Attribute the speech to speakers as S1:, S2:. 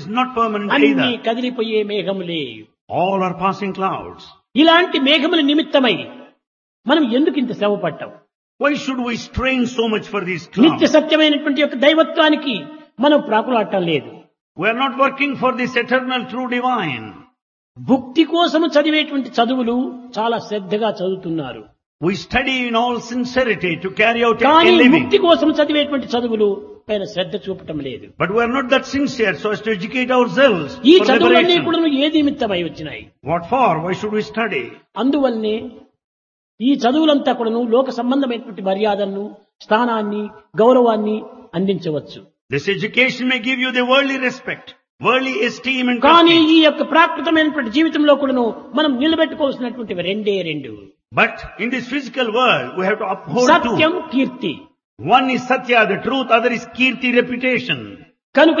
S1: not permanent
S2: అన్ని
S1: either.
S2: కదిలిపోయే మేఘములే
S1: All are passing clouds.
S2: ఇలాంటి మేఘముల నిమిత్తమై మనం ఎందుకు ఇంత శ్రమ పట్టాం
S1: Why should we strain so much for these
S2: నిత్య
S1: clouds?
S2: సత్యమైనటువంటి యొక్క దైవత్వానికి మనం ప్రాకులాడటం లేదు
S1: We are not working for this eternal true divine.
S2: భుక్తి కోసము చదివేటువంటి చదువులు చాలా శ్రద్ధగా చదువుతున్నారు
S1: We study in all sincerity to carry out a
S2: కానీ
S1: living.
S2: ముక్తి కోసం చదివేటువంటి చదువులు పైన శ్రద్ధ చూపటం లేదు
S1: But we are not that sincere so as to educate ourselves
S2: ఈ
S1: for
S2: చదువులన్నీ
S1: liberation.
S2: కూడా ఏ నిమిత్తమై వచ్చినాయి
S1: What for? Why should we study?
S2: అందువల్లనే ఈ చదువులంతా కూడాను లోక సంబంధమైనటువంటి మర్యాదలను స్థానాన్ని గౌరవాన్ని అందించవచ్చు
S1: This education may give you the worldly respect, worldly esteem and
S2: కానీ
S1: prestige.
S2: ఈ యొక్క ప్రాకృతమైనటువంటి జీవితంలో కూడాను మనం నిలబెట్టుకోవాల్సినటువంటివి రెండే రెండు
S1: But in this physical world, we have to uphold
S2: Satyam
S1: two.
S2: Keerthi
S1: One is Satya, the truth, other is Kirti, reputation.
S2: కనుక